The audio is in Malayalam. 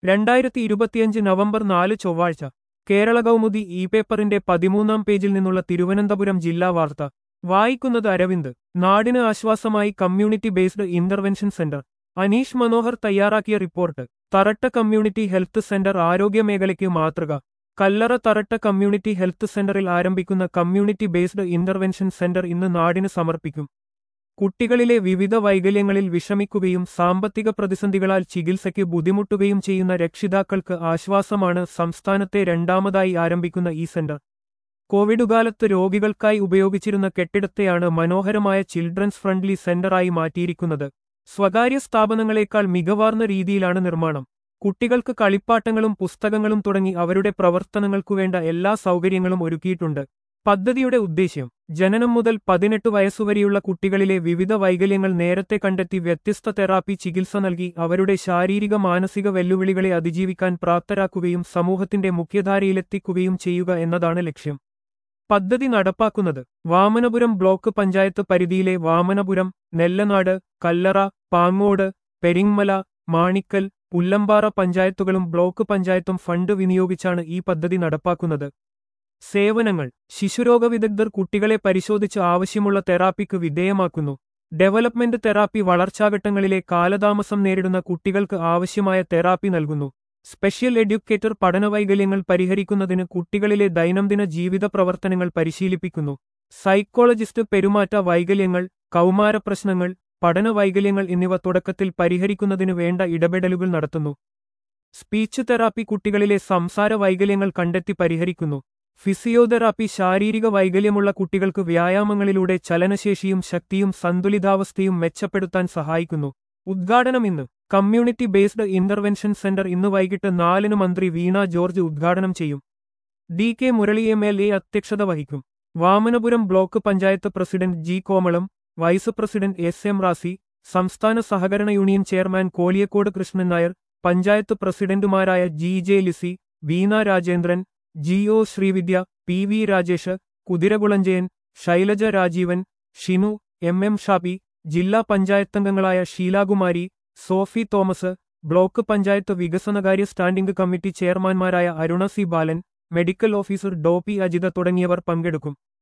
രണ്ടായിരത്തി ഇരുപത്തിയഞ്ച് നവംബർ നാല് ചൊവ്വാഴ്ച കേരള കൗമുദി ഇ പേപ്പറിന്റെ പതിമൂന്നാം പേജിൽ നിന്നുള്ള തിരുവനന്തപുരം ജില്ലാ വാർത്ത വായിക്കുന്നത് അരവിന്ദ് നാടിന് ആശ്വാസമായി community based intervention centre Aneesh Manohar തയ്യാറാക്കിയ report Tharatta community health centre ആരോഗ്യമേഖലയ്ക്ക് മാതൃക കല്ലറ തറട്ട കമ്മ്യൂണിറ്റി ഹെൽത്ത് സെന്ററിൽ ആരംഭിക്കുന്ന കമ്മ്യൂണിറ്റി ബേസ്ഡ് ഇന്റർവെൻഷൻ സെന്റർ ഇന്ന് നാടിന് സമർപ്പിക്കും കുട്ടികളിലെ വിവിധ വൈകല്യങ്ങളിൽ വിഷമിക്കുകയും സാമ്പത്തിക പ്രതിസന്ധികളാൽ ചികിത്സയ്ക്ക് ബുദ്ധിമുട്ടുകയും ചെയ്യുന്ന രക്ഷിതാക്കൾക്ക് ആശ്വാസമാണ് സംസ്ഥാനത്തെ രണ്ടാമതായി ആരംഭിക്കുന്ന ഈ സെന്റർ കോവിഡ് കാലത്ത് രോഗികൾക്കായി ഉപയോഗിച്ചിരുന്ന കെട്ടിടത്തെയാണ് മനോഹരമായ ചിൽഡ്രൻസ് ഫ്രണ്ട്ലി സെന്ററായി മാറ്റിയിരിക്കുന്നത് സ്വകാര്യ സ്ഥാപനങ്ങളെക്കാൾ മികവാർന്ന രീതിയിലാണ് നിർമ്മാണം കുട്ടികൾക്ക് കളിപ്പാട്ടങ്ങളും പുസ്തകങ്ങളും തുടങ്ങി അവരുടെ പ്രവർത്തനങ്ങൾക്കുവേണ്ട എല്ലാ സൗകര്യങ്ങളും ഒരുക്കിയിട്ടുണ്ട് പദ്ധതിയുടെ ഉദ്ദേശ്യം ജനനം മുതൽ പതിനെട്ട് വയസ്സുവരെയുള്ള കുട്ടികളിലെ വിവിധ വൈകല്യങ്ങൾ നേരത്തെ കണ്ടെത്തി വ്യത്യസ്ത തെറാപ്പി ചികിത്സ നൽകി അവരുടെ ശാരീരിക മാനസിക വെല്ലുവിളികളെ അതിജീവിക്കാൻ പ്രാപ്തരാക്കുകയും സമൂഹത്തിന്റെ മുഖ്യധാരയിലെത്തിക്കുകയും ചെയ്യുക എന്നതാണ് ലക്ഷ്യം പദ്ധതി നടപ്പാക്കുന്നത് വാമനപുരം ബ്ലോക്ക് പഞ്ചായത്ത് പരിധിയിലെ വാമനപുരം നെല്ലനാട് കല്ലറ പാങ്ങോട് പെരിങ്മല മാണിക്കൽ പുല്ലമ്പാറ പഞ്ചായത്തുകളും ബ്ലോക്ക് പഞ്ചായത്തും ഫണ്ട് വിനിയോഗിച്ചാണ് ഈ പദ്ധതി നടപ്പാക്കുന്നത് സേവനങ്ങൾ ശിശുരോഗ വിദഗ്ധർ കുട്ടികളെ പരിശോധിച്ച് ആവശ്യമുള്ള തെറാപ്പിക്ക് വിധേയമാക്കുന്നു ഡെവലപ്മെന്റ് തെറാപ്പി വളർച്ചാഘട്ടങ്ങളിലെ കാലതാമസം നേരിടുന്ന കുട്ടികൾക്ക് ആവശ്യമായ തെറാപ്പി നൽകുന്നു സ്പെഷ്യൽ എഡ്യൂക്കേറ്റർ പഠനവൈകല്യങ്ങൾ പരിഹരിക്കുന്നതിന് കുട്ടികളിലെ ദൈനംദിന ജീവിത പ്രവർത്തനങ്ങൾ പരിശീലിപ്പിക്കുന്നു സൈക്കോളജിസ്റ്റ് പെരുമാറ്റ വൈകല്യങ്ങൾ കൗമാരപ്രശ്നങ്ങൾ പഠനവൈകല്യങ്ങൾ എന്നിവ തുടക്കത്തിൽ പരിഹരിക്കുന്നതിനു വേണ്ട ഇടപെടലുകൾ നടത്തുന്നു സ്പീച്ച് തെറാപ്പി കുട്ടികളിലെ സംസാര വൈകല്യങ്ങൾ കണ്ടെത്തി പരിഹരിക്കുന്നു ഫിസിയോതെറാപ്പി ശാരീരിക വൈകല്യമുള്ള കുട്ടികൾക്ക് വ്യായാമങ്ങളിലൂടെ ചലനശേഷിയും ശക്തിയും സന്തുലിതാവസ്ഥയും മെച്ചപ്പെടുത്താൻ സഹായിക്കുന്നു ഉദ്ഘാടനം ഇന്ന് കമ്മ്യൂണിറ്റി ബേസ്ഡ് ഇന്റർവെൻഷൻ സെന്റർ ഇന്ന് വൈകിട്ട് നാലിന് മന്ത്രി വീണ ജോർജ് ഉദ്ഘാടനം ചെയ്യും D K Murali M L A അധ്യക്ഷത വഹിക്കും Vamanapuram block panchayat president G Komalam vice president S M Rasi സംസ്ഥാന സഹകരണ യൂണിയൻ ചെയർമാൻ കോലിയക്കോട് കൃഷ്ണൻ നായർ പഞ്ചായത്ത് പ്രസിഡന്റുമാരായ G J Lissy Veena Rajendran G O Sreevidya P V Rajesh കുതിരകുളഞ്ചയൻ ശൈലജ രാജീവൻ ഷിനു എം എം ഷാബി ജില്ലാ പഞ്ചായത്തംഗങ്ങളായ Sheelakumari Sophie Thomas block panchayat വികസനകാര്യ സ്റ്റാൻഡിംഗ് കമ്മിറ്റി ചെയർമാൻമാരായ Aruna C Balan medical officer ഡോപി അജിത തുടങ്ങിയവർ പങ്കെടുക്കും